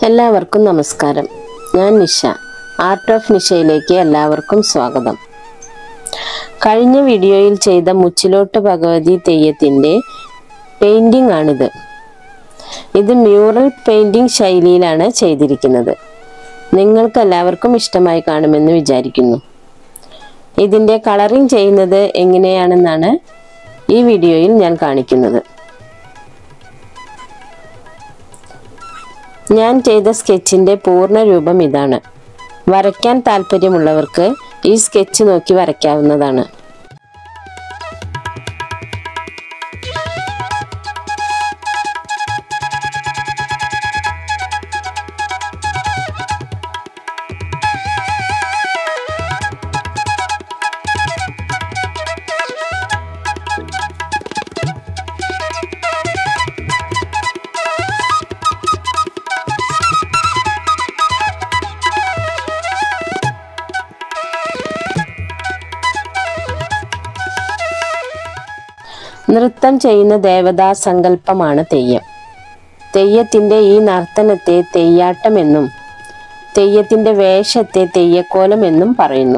എല്ലാവർക്കും നമസ്കാരം ഞാൻ നിഷ ആർട്ട് ഓഫ് നിഷയിലേക്ക് എല്ലാവർക്കും സ്വാഗതം കഴിഞ്ഞ വീഡിയോയിൽ ചെയ്ത മുച്ചിലോട്ട് ഭഗവതി തെയ്യത്തിൻ്റെ പെയിൻറ്റിംഗ് ആണിത് ഇത് മ്യൂറൽ പെയിൻറ്റിംഗ് ശൈലിയിലാണ് ചെയ്തിരിക്കുന്നത് നിങ്ങൾക്ക് എല്ലാവർക്കും ഇഷ്ടമായി കാണുമെന്ന് വിചാരിക്കുന്നു ഇതിൻ്റെ കളറിംഗ് ചെയ്യുന്നത് എങ്ങനെയാണെന്നാണ് ഈ വീഡിയോയിൽ ഞാൻ കാണിക്കുന്നത് ഞാൻ ചെയ്ത സ്കെച്ചിന്റെ പൂർണ്ണ രൂപം ഇതാണ് വരയ്ക്കാൻ താല്പര്യമുള്ളവർക്ക് ഈ സ്കെച്ച് നോക്കി വരയ്ക്കാവുന്നതാണ് നൃത്തം ചെയ്യുന്ന ദേവതാ സങ്കല്പമാണ് തെയ്യം തെയ്യത്തിന്റെ ഈ നർത്തനത്തെ തെയ്യാട്ടമെന്നും തെയ്യത്തിന്റെ വേഷത്തെ തെയ്യക്കോലം എന്നും പറയുന്നു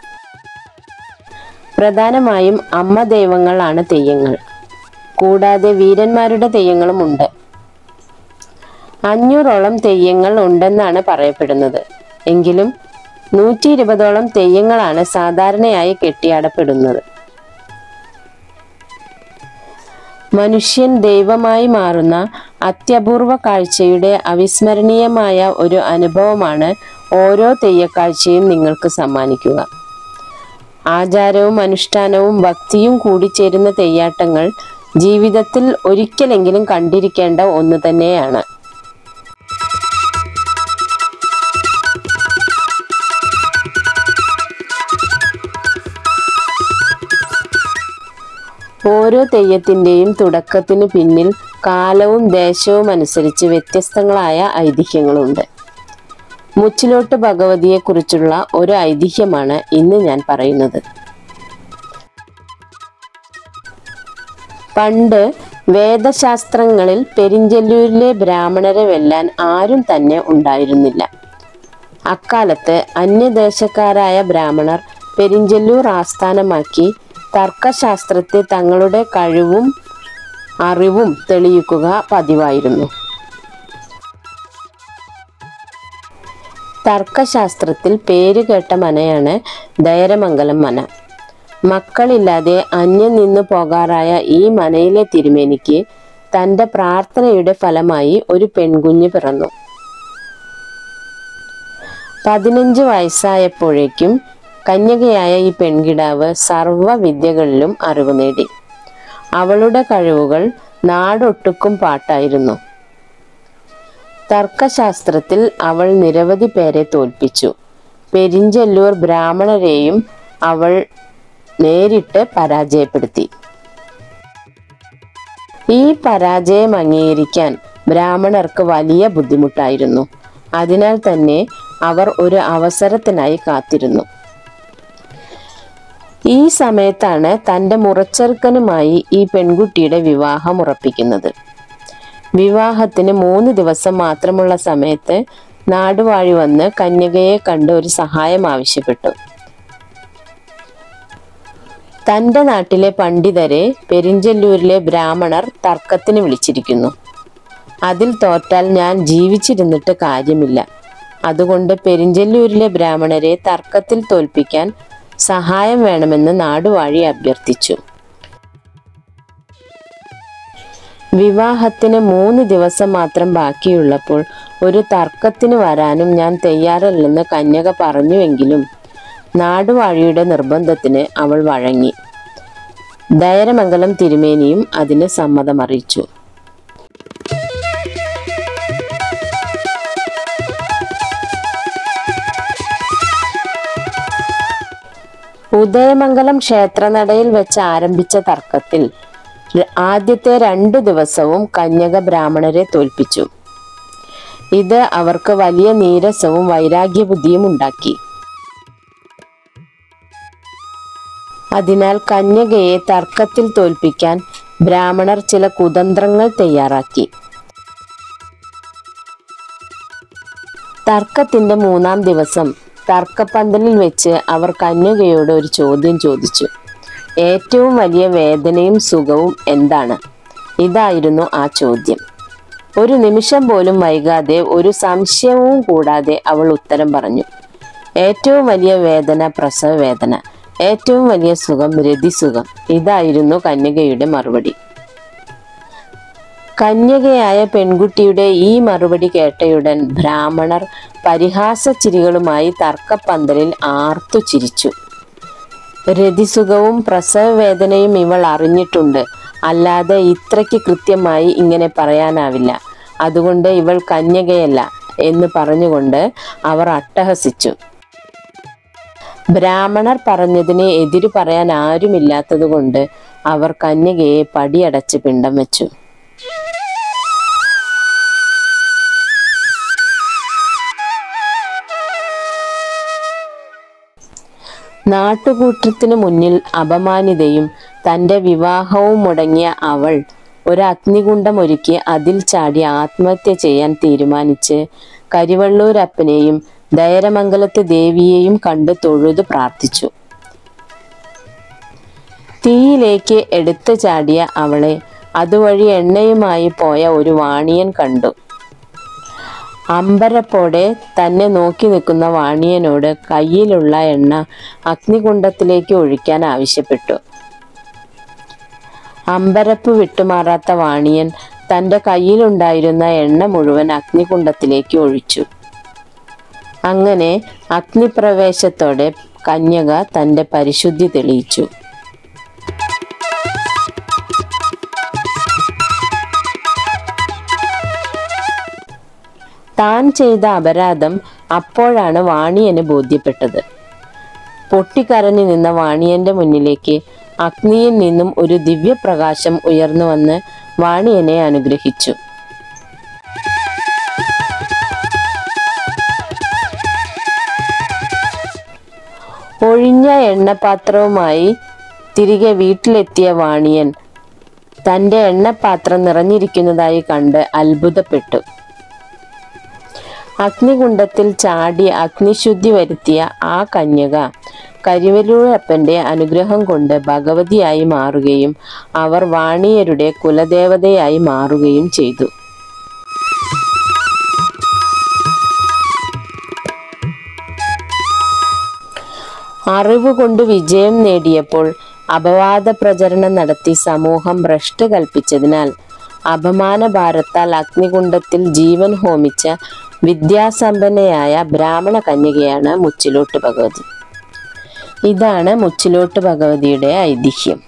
പ്രധാനമായും അമ്മ ദൈവങ്ങളാണ് തെയ്യങ്ങൾ കൂടാതെ വീരന്മാരുടെ തെയ്യങ്ങളും ഉണ്ട് അഞ്ഞൂറോളം തെയ്യങ്ങൾ ഉണ്ടെന്നാണ് പറയപ്പെടുന്നത് എങ്കിലും നൂറ്റി ഇരുപതോളം തെയ്യങ്ങളാണ് സാധാരണയായി കെട്ടിയാടപ്പെടുന്നത് മനുഷ്യൻ ദൈവമായി മാറുന്ന അത്യപൂർവ കാഴ്ചയുടെ അവിസ്മരണീയമായ ഒരു അനുഭവമാണ് ഓരോ തെയ്യക്കാഴ്ചയും നിങ്ങൾക്ക് സമ്മാനിക്കുക ആചാരവും അനുഷ്ഠാനവും ഭക്തിയും കൂടിച്ചേരുന്ന തെയ്യാട്ടങ്ങൾ ജീവിതത്തിൽ ഒരിക്കലെങ്കിലും കണ്ടിരിക്കേണ്ട ഒന്ന് തന്നെയാണ് ഓരോ തെയ്യത്തിന്റെയും തുടക്കത്തിനു പിന്നിൽ കാലവും ദേശവും അനുസരിച്ച് വ്യത്യസ്തങ്ങളായ ഐതിഹ്യങ്ങളുണ്ട് മുച്ചിലോട്ട് ഭഗവതിയെക്കുറിച്ചുള്ള ഒരു ഐതിഹ്യമാണ് ഇന്ന് ഞാൻ പറയുന്നത് പണ്ട് വേദശാസ്ത്രങ്ങളിൽ പെരിഞ്ചല്ലൂരിലെ ബ്രാഹ്മണരെ വെല്ലാൻ ആരും തന്നെ ഉണ്ടായിരുന്നില്ല അക്കാലത്ത് അന്യദേശക്കാരായ ബ്രാഹ്മണർ പെരിഞ്ചല്ലൂർ ആസ്ഥാനമാക്കി തർക്കശാസ്ത്രത്തെ തങ്ങളുടെ കഴിവും അറിവും തെളിയിക്കുക പതിവായിരുന്നു തർക്കശാസ്ത്രത്തിൽ പേരുകേട്ട മനയാണ് ദയരമംഗലം മന മക്കളില്ലാതെ അന്യം നിന്നു പോകാറായ ഈ മനയിലെ തിരുമേനിക്ക് തന്റെ പ്രാർത്ഥനയുടെ ഫലമായി ഒരു പെൺകുഞ്ഞ് പിറന്നു പതിനഞ്ച് വയസ്സായപ്പോഴേക്കും കന്യകയായ ഈ പെൺകിടാവ് സർവ്വ വിദ്യകളിലും അറിവ് നേടി അവളുടെ കഴിവുകൾ നാടൊട്ടുക്കും പാട്ടായിരുന്നു തർക്കശാസ്ത്രത്തിൽ അവൾ നിരവധി പേരെ തോൽപ്പിച്ചു പെരിഞ്ചല്ലൂർ ബ്രാഹ്മണരെയും അവൾ നേരിട്ട് പരാജയപ്പെടുത്തി ഈ പരാജയം അംഗീകരിക്കാൻ ബ്രാഹ്മണർക്ക് വലിയ ബുദ്ധിമുട്ടായിരുന്നു അതിനാൽ തന്നെ അവർ ഒരു അവസരത്തിനായി കാത്തിരുന്നു ഈ സമയത്താണ് തൻ്റെ മുറച്ചെറുക്കനുമായി ഈ പെൺകുട്ടിയുടെ വിവാഹം ഉറപ്പിക്കുന്നത് വിവാഹത്തിന് മൂന്ന് ദിവസം മാത്രമുള്ള സമയത്ത് നാടുവാഴി വന്ന് കന്യകയെ കണ്ട് ഒരു സഹായം ആവശ്യപ്പെട്ടു തൻ്റെ നാട്ടിലെ പണ്ഡിതരെ പെരിഞ്ചല്ലൂരിലെ ബ്രാഹ്മണർ തർക്കത്തിന് വിളിച്ചിരിക്കുന്നു അതിൽ തോറ്റാൽ ഞാൻ ജീവിച്ചിരുന്നിട്ട് കാര്യമില്ല അതുകൊണ്ട് പെരിഞ്ചല്ലൂരിലെ ബ്രാഹ്മണരെ തർക്കത്തിൽ തോൽപ്പിക്കാൻ സഹായം വേണമെന്ന് നാടുവാഴി അഭ്യർത്ഥിച്ചു വിവാഹത്തിന് മൂന്ന് ദിവസം മാത്രം ബാക്കിയുള്ളപ്പോൾ ഒരു തർക്കത്തിന് വരാനും ഞാൻ തയ്യാറല്ലെന്ന് കന്യക പറഞ്ഞുവെങ്കിലും നാടുവാഴിയുടെ നിർബന്ധത്തിന് അവൾ വഴങ്ങി ദയരമംഗലം തിരുമേനിയും അതിന് സമ്മതമറിയിച്ചു ഉദയമംഗലം ക്ഷേത്രനടയിൽ വെച്ച് ആരംഭിച്ച തർക്കത്തിൽ ര- ആദ്യത്തെ രണ്ടു ദിവസവും കന്യക ബ്രാഹ്മണരെ തോൽപ്പിച്ചു ഇത് അവർക്ക് വലിയ നീരസവും വൈരാഗ്യബുദ്ധിയും ഉണ്ടാക്കി അതിനാൽ കന്യകയെ തർക്കത്തിൽ തോൽപ്പിക്കാൻ ബ്രാഹ്മണർ ചില കുതന്ത്രങ്ങൾ തയ്യാറാക്കി തർക്കത്തിന്റെ മൂന്നാം ദിവസം തർക്കപ്പന്തലിൽ വെച്ച് അവർ കന്യകയോട് ഒരു ചോദ്യം ചോദിച്ചു ഏറ്റവും വലിയ വേദനയും സുഖവും എന്താണ് ഇതായിരുന്നു ആ ചോദ്യം ഒരു നിമിഷം പോലും വൈകാതെ ഒരു സംശയവും കൂടാതെ അവൾ ഉത്തരം പറഞ്ഞു ഏറ്റവും വലിയ വേദന പ്രസവ വേദന ഏറ്റവും വലിയ സുഖം രതിസുഖം ഇതായിരുന്നു കന്യകയുടെ മറുപടി കന്യകയായ പെൺകുട്ടിയുടെ ഈ മറുപടി കേട്ടയുടൻ ബ്രാഹ്മണർ പരിഹാസച്ചിരികളുമായി തർക്കപ്പന്തലിൽ ആർത്തു ചിരിച്ചു രതിസുഖവും പ്രസവ വേദനയും ഇവൾ അറിഞ്ഞിട്ടുണ്ട് അല്ലാതെ ഇത്രയ്ക്ക് കൃത്യമായി ഇങ്ങനെ പറയാനാവില്ല അതുകൊണ്ട് ഇവൾ കന്യകയല്ല എന്ന് പറഞ്ഞുകൊണ്ട് അവർ അട്ടഹസിച്ചു ബ്രാഹ്മണർ പറഞ്ഞതിനെ എതിരു പറയാൻ ആരുമില്ലാത്തതുകൊണ്ട് അവർ കന്യകയെ പടിയടച്ച് പിണ്ടം വെച്ചു നാട്ടുകൂട്ടത്തിനു മുന്നിൽ അപമാനിതയും തന്റെ വിവാഹവും മുടങ്ങിയ അവൾ ഒരു അഗ്നികുണ്ഡമൊരുക്കി അതിൽ ചാടി ആത്മഹത്യ ചെയ്യാൻ തീരുമാനിച്ച് കരിവള്ളൂരപ്പനെയും ദയരമംഗലത്തെ ദേവിയെയും കണ്ട് തൊഴുത് പ്രാർത്ഥിച്ചു തീയിലേക്ക് എടുത്തു ചാടിയ അവളെ അതുവഴി എണ്ണയുമായി പോയ ഒരു വാണിയൻ കണ്ടു അമ്പരപ്പോടെ തന്നെ നോക്കി നിൽക്കുന്ന വാണിയനോട് കയ്യിലുള്ള എണ്ണ അഗ്നികുണ്ഡത്തിലേക്ക് ഒഴിക്കാൻ ആവശ്യപ്പെട്ടു അമ്പരപ്പ് വിട്ടുമാറാത്ത വാണിയൻ തന്റെ കയ്യിലുണ്ടായിരുന്ന എണ്ണ മുഴുവൻ അഗ്നികുണ്ഡത്തിലേക്ക് ഒഴിച്ചു അങ്ങനെ അഗ്നിപ്രവേശത്തോടെ കന്യക തന്റെ പരിശുദ്ധി തെളിയിച്ചു താൻ ചെയ്ത അപരാധം അപ്പോഴാണ് വാണിയന് ബോധ്യപ്പെട്ടത് പൊട്ടിക്കരഞ്ഞു നിന്ന വാണിയന്റെ മുന്നിലേക്ക് അഗ്നിയിൽ നിന്നും ഒരു ദിവ്യപ്രകാശം ഉയർന്നു വന്ന് വാണിയനെ അനുഗ്രഹിച്ചു ഒഴിഞ്ഞ എണ്ണപാത്രവുമായി തിരികെ വീട്ടിലെത്തിയ വാണിയൻ തന്റെ എണ്ണപാത്രം നിറഞ്ഞിരിക്കുന്നതായി കണ്ട് അത്ഭുതപ്പെട്ടു അഗ്നികുണ്ഡത്തിൽ ചാടി അഗ്നിശുദ്ധി വരുത്തിയ ആ കന്യക കരിവലൂരപ്പന്റെ അനുഗ്രഹം കൊണ്ട് ഭഗവതിയായി മാറുകയും അവർ വാണിയരുടെ കുലദേവതയായി മാറുകയും ചെയ്തു അറിവ് കൊണ്ട് വിജയം നേടിയപ്പോൾ അപവാദ പ്രചരണം നടത്തി സമൂഹം ഭ്രഷ്ട് കൽപ്പിച്ചതിനാൽ അപമാന ഭാരത്താൽ അഗ്നികുണ്ഡത്തിൽ ജീവൻ ഹോമിച്ച വിദ്യാസമ്പന്നയായ ബ്രാഹ്മണ കന്യകയാണ് മുച്ചിലോട്ട് ഭഗവതി ഇതാണ് മുച്ചിലോട്ട് ഭഗവതിയുടെ ഐതിഹ്യം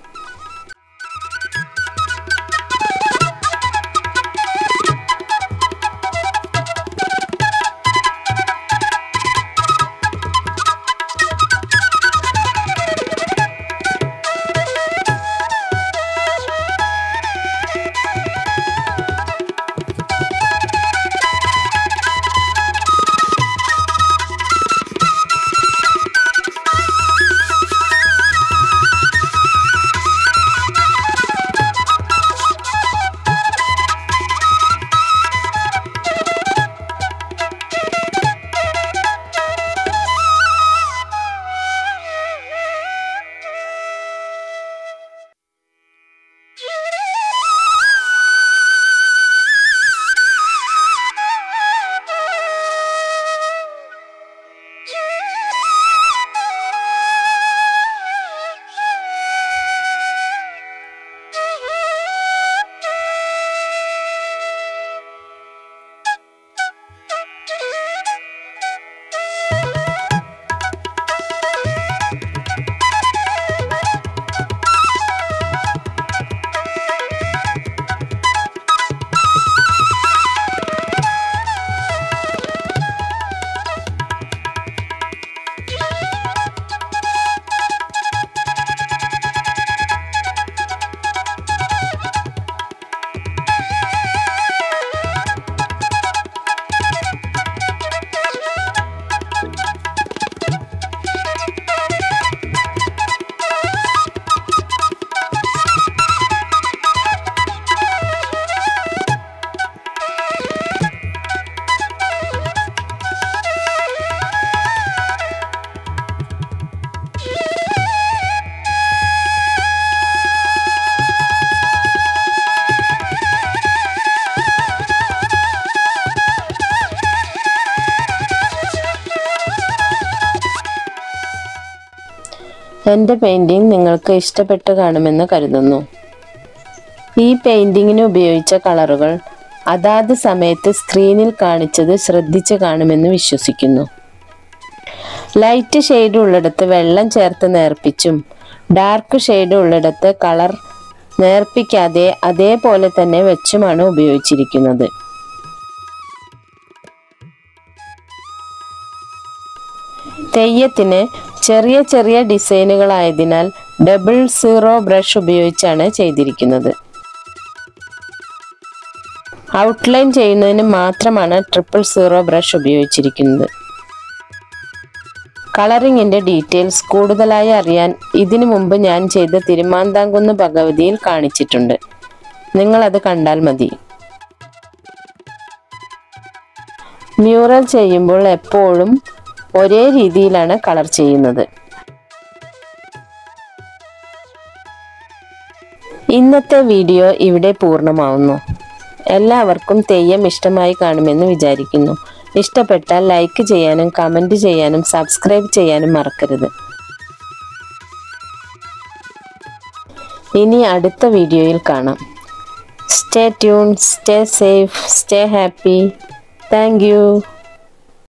എൻ്റെ പെയിൻറ്റിങ് നിങ്ങൾക്ക് ഇഷ്ടപ്പെട്ട് കാണുമെന്ന് കരുതുന്നു ഈ പെയിൻറ്റിങ്ങിന് ഉപയോഗിച്ച കളറുകൾ അതാത് സമയത്ത് സ്ക്രീനിൽ കാണിച്ചത് ശ്രദ്ധിച്ച് കാണുമെന്ന് വിശ്വസിക്കുന്നു ലൈറ്റ് ഷെയ്ഡ് ഉള്ളിടത്ത് വെള്ളം ചേർത്ത് നേർപ്പിച്ചും ഡാർക്ക് ഷെയ്ഡ് ഉള്ളിടത്ത് കളർ നേർപ്പിക്കാതെ അതേപോലെ തന്നെ വെച്ചുമാണ് ഉപയോഗിച്ചിരിക്കുന്നത് തെയ്യത്തിന് ചെറിയ ചെറിയ ഡിസൈനുകളായതിനാൽ ഡബിൾ സീറോ ബ്രഷ് ഉപയോഗിച്ചാണ് ചെയ്തിരിക്കുന്നത് ഔട്ട്ലൈൻ ചെയ്യുന്നതിന് മാത്രമാണ് ട്രിപ്പിൾ സീറോ ബ്രഷ് ഉപയോഗിച്ചിരിക്കുന്നത് കളറിങ്ങിന്റെ ഡീറ്റെയിൽസ് കൂടുതലായി അറിയാൻ ഇതിനു മുമ്പ് ഞാൻ ചെയ്ത തിരുമാന്താംകുന്ന് ഭഗവതിയിൽ കാണിച്ചിട്ടുണ്ട് നിങ്ങളത് കണ്ടാൽ മതി മ്യൂറൽ ചെയ്യുമ്പോൾ എപ്പോഴും ഒരേ രീതിയിലാണ് കളർ ചെയ്യുന്നത് ഇന്നത്തെ വീഡിയോ ഇവിടെ പൂർണ്ണമാവുന്നു എല്ലാവർക്കും തെയ്യം ഇഷ്ടമായി കാണുമെന്ന് വിചാരിക്കുന്നു ഇഷ്ടപ്പെട്ടാൽ ലൈക്ക് ചെയ്യാനും കമൻറ്റ് ചെയ്യാനും സബ്സ്ക്രൈബ് ചെയ്യാനും മറക്കരുത് ഇനി അടുത്ത വീഡിയോയിൽ കാണാം stay tune stay safe stay happy thank U